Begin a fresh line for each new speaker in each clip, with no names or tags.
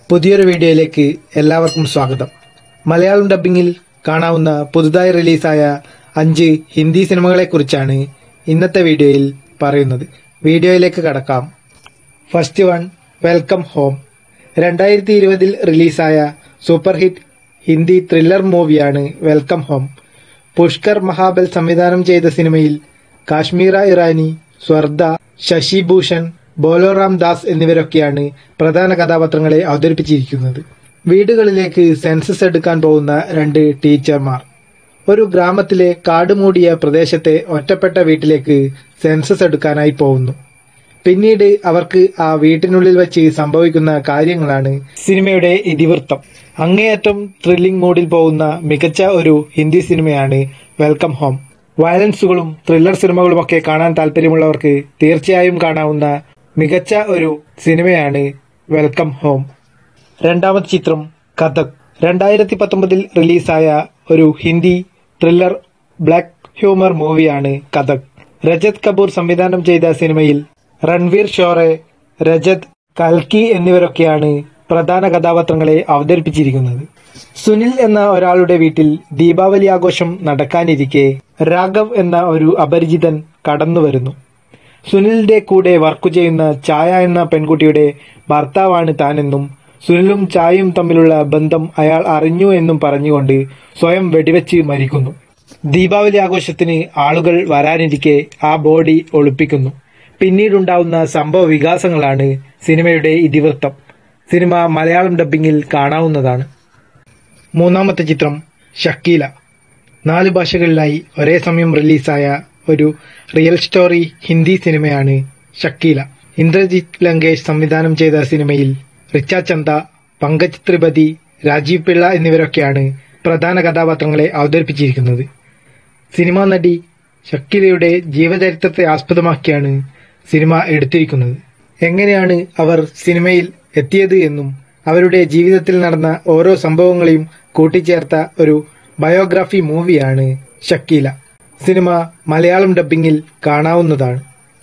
പുതിയൊരു വീഡിയോയിലേക്ക് എല്ലാവർക്കും സ്വാഗതം മലയാളം ഡബ്ബിങ്ങിൽ കാണാവുന്ന പുതുതായി റിലീസായ അഞ്ച് ഹിന്ദി സിനിമകളെക്കുറിച്ചാണ് ഇന്നത്തെ വീഡിയോയിൽ പറയുന്നത് വീഡിയോയിലേക്ക് കടക്കാം ഫസ്റ്റ് വൺ വെൽക്കം ഹോം രണ്ടായിരത്തി ഇരുപതിൽ റിലീസായ സൂപ്പർ ഹിറ്റ് ഹിന്ദി ത്രില്ലർ മൂവിയാണ് വെൽക്കം ഹോം പുഷ്കർ മഹാബൽ സംവിധാനം ചെയ്ത സിനിമയിൽ കാശ്മീര ഇറാനി സ്വർദ ശശി ഭൂഷൺ ബോലോറാം ദാസ് എന്നിവരൊക്കെയാണ് പ്രധാന കഥാപാത്രങ്ങളെ അവതരിപ്പിച്ചിരിക്കുന്നത് വീടുകളിലേക്ക് സെൻസസ് എടുക്കാൻ പോകുന്ന രണ്ട് ടീച്ചർമാർ ഒരു ഗ്രാമത്തിലെ കാടുമൂടിയ പ്രദേശത്തെ ഒറ്റപ്പെട്ട വീട്ടിലേക്ക് സെൻസസ് എടുക്കാനായി പോകുന്നു പിന്നീട് അവർക്ക് ആ വീട്ടിനുള്ളിൽ വെച്ച് സംഭവിക്കുന്ന കാര്യങ്ങളാണ് സിനിമയുടെ ഇതിവൃത്തം അങ്ങേയറ്റം ത്രില്ലിംഗ് മൂഡിൽ പോകുന്ന മികച്ച ഒരു ഹിന്ദി സിനിമയാണ് വെൽക്കം ഹോം വയലൻസുകളും ത്രില്ലർ സിനിമകളുമൊക്കെ കാണാൻ താല്പര്യമുള്ളവർക്ക് തീർച്ചയായും കാണാവുന്ന മികച്ച ഒരു സിനിമയാണ് വെൽക്കം ഹോം രണ്ടാമത്തെ ചിത്രം കഥക് രണ്ടായിരത്തി പത്തൊമ്പതിൽ റിലീസായ ഒരു ഹിന്ദി ത്രില്ലർ ബ്ലാക്ക് ഹ്യൂമർ മൂവിയാണ് കഥക് രജത് കപൂർ സംവിധാനം ചെയ്ത സിനിമയിൽ രൺവീർ ഷോറെ രജത് കൽക്കി എന്നിവരൊക്കെയാണ് പ്രധാന കഥാപാത്രങ്ങളെ അവതരിപ്പിച്ചിരിക്കുന്നത് സുനിൽ എന്ന ഒരാളുടെ വീട്ടിൽ ദീപാവലി ആഘോഷം നടക്കാനിരിക്കെ രാഘവ് എന്ന ഒരു അപരിചിതൻ കടന്നു വരുന്നു സുനിലിന്റെ കൂടെ വർക്ക് ചെയ്യുന്ന ചായ എന്ന പെൺകുട്ടിയുടെ ഭർത്താവാണ് താനെന്നും സുനിലും ചായയും തമ്മിലുള്ള ബന്ധം അയാൾ അറിഞ്ഞു എന്നും പറഞ്ഞുകൊണ്ട് സ്വയം വെടിവെച്ച് മരിക്കുന്നു ദീപാവലി ആഘോഷത്തിന് ആളുകൾ വരാനിരിക്കെ ആ ബോഡി ഒളിപ്പിക്കുന്നു പിന്നീടുണ്ടാവുന്ന സംഭവ വികാസങ്ങളാണ് സിനിമയുടെ ഇതിവൃത്തം സിനിമ മലയാളം ഡബ്ബിങ്ങിൽ കാണാവുന്നതാണ് മൂന്നാമത്തെ ചിത്രം ഷക്കീല നാല് ഭാഷകളിലായി ഒരേ സമയം റിലീസായ ഒരു റിയൽ സ്റ്റോറി ഹിന്ദി സിനിമയാണ് ഷക്കീല ഇന്ദ്രജിത് ലങ്കേഷ് സംവിധാനം ചെയ്ത സിനിമയിൽ റിച്ച ചന്ദ പങ്കജ് ത്രിപതി രാജീവ് പിള്ള എന്നിവരൊക്കെയാണ് പ്രധാന കഥാപാത്രങ്ങളെ അവതരിപ്പിച്ചിരിക്കുന്നത് സിനിമാ നടി ഷക്കീലയുടെ ജീവചരിത്രത്തെ ആസ്പദമാക്കിയാണ് സിനിമ എടുത്തിരിക്കുന്നത് എങ്ങനെയാണ് അവർ സിനിമയിൽ എത്തിയത് എന്നും അവരുടെ ജീവിതത്തിൽ നടന്ന ഓരോ സംഭവങ്ങളെയും കൂട്ടിച്ചേർത്ത ഒരു ബയോഗ്രാഫി മൂവിയാണ് ഷക്കീല സിനിമ മലയാളം ഡബ്ബിങ്ങിൽ കാണാവുന്നതാണ്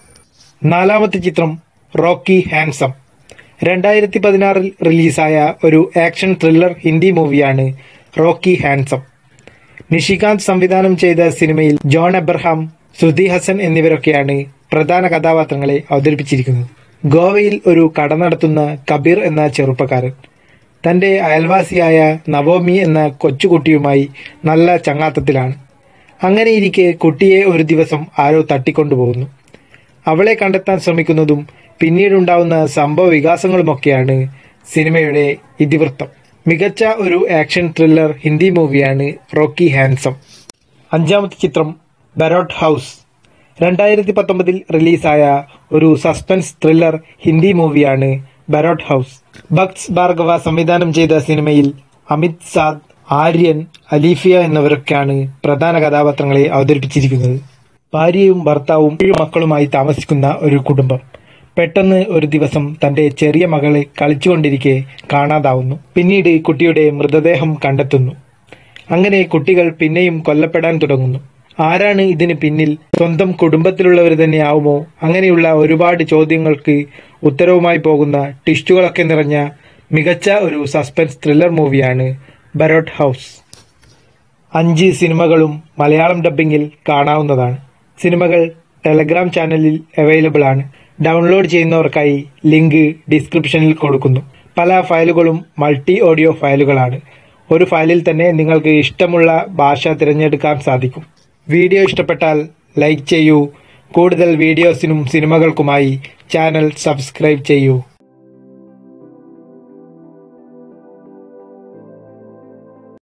നാലാമത്തെ ചിത്രം റോക്കി ഹാൻസം രണ്ടായിരത്തി പതിനാറിൽ റിലീസായ ഒരു ആക്ഷൻ ത്രില്ലർ ഹിന്ദി മൂവിയാണ് റോക്കി ഹാൻസം നിഷികാന്ത് സംവിധാനം ചെയ്ത സിനിമയിൽ ജോൺ എബ്രഹാം ശ്രുതി ഹസൻ എന്നിവരൊക്കെയാണ് പ്രധാന കഥാപാത്രങ്ങളെ അവതരിപ്പിച്ചിരിക്കുന്നത് ഗോവയിൽ ഒരു കട നടത്തുന്ന കബീർ എന്ന ചെറുപ്പക്കാരൻ തന്റെ അയൽവാസിയായ നവോമി എന്ന കൊച്ചുകുട്ടിയുമായി നല്ല ചങ്ങാത്തത്തിലാണ് അങ്ങനെയിരിക്കെ കുട്ടിയെ ഒരു ദിവസം ആരോ തട്ടിക്കൊണ്ടുപോകുന്നു അവളെ കണ്ടെത്താൻ ശ്രമിക്കുന്നതും പിന്നീടുണ്ടാവുന്ന സംഭവ വികാസങ്ങളുമൊക്കെയാണ് സിനിമയുടെ ഇതിവൃത്തം മികച്ച ഒരു ആക്ഷൻ ത്രില്ലർ ഹിന്ദി മൂവിയാണ് റോക്കി ഹാൻസം അഞ്ചാമത്തെ ചിത്രം ബരോട്ട് ഹൗസ് രണ്ടായിരത്തി പത്തൊമ്പതിൽ റിലീസായ ഒരു സസ്പെൻസ് ത്രില്ലർ ഹിന്ദി മൂവിയാണ് ബരോട്ട് ഹൗസ് ഭക്സ് ഭാർഗവ സംവിധാനം ചെയ്ത സിനിമയിൽ അമിത് സാദ് ആര്യൻ അലീഫിയ എന്നിവരൊക്കെയാണ് പ്രധാന കഥാപാത്രങ്ങളെ അവതരിപ്പിച്ചിരിക്കുന്നത് ഭാര്യയും ഭർത്താവും ഏഴ് മക്കളുമായി താമസിക്കുന്ന ഒരു കുടുംബം പെട്ടെന്ന് ഒരു ദിവസം തന്റെ ചെറിയ മകളെ കളിച്ചുകൊണ്ടിരിക്കെ കാണാതാവുന്നു പിന്നീട് കുട്ടിയുടെ മൃതദേഹം കണ്ടെത്തുന്നു അങ്ങനെ കുട്ടികൾ പിന്നെയും കൊല്ലപ്പെടാൻ തുടങ്ങുന്നു ആരാണ് ഇതിന് പിന്നിൽ സ്വന്തം കുടുംബത്തിലുള്ളവർ തന്നെയാവുമോ അങ്ങനെയുള്ള ഒരുപാട് ചോദ്യങ്ങൾക്ക് ഉത്തരവുമായി പോകുന്ന ടിസ്റ്റുകളൊക്കെ നിറഞ്ഞ മികച്ച ഒരു സസ്പെൻസ് ത്രില്ലർ മൂവിയാണ് ബരോട്ട് ഹൗസ് അഞ്ച് സിനിമകളും മലയാളം ഡബ്ബിങ്ങിൽ കാണാവുന്നതാണ് സിനിമകൾ ടെലഗ്രാം ചാനലിൽ അവൈലബിൾ ആണ് ഡൗൺലോഡ് ചെയ്യുന്നവർക്കായി ലിങ്ക് ഡിസ്ക്രിപ്ഷനിൽ കൊടുക്കുന്നു പല ഫയലുകളും മൾട്ടി ഓഡിയോ ഫയലുകളാണ് ഒരു ഫയലിൽ തന്നെ നിങ്ങൾക്ക് ഇഷ്ടമുള്ള ഭാഷ തിരഞ്ഞെടുക്കാൻ സാധിക്കും വീഡിയോ ഇഷ്ടപ്പെട്ടാൽ ലൈക്ക് ചെയ്യൂ കൂടുതൽ വീഡിയോസിനും സിനിമകൾക്കുമായി ചാനൽ സബ്സ്ക്രൈബ് ചെയ്യൂ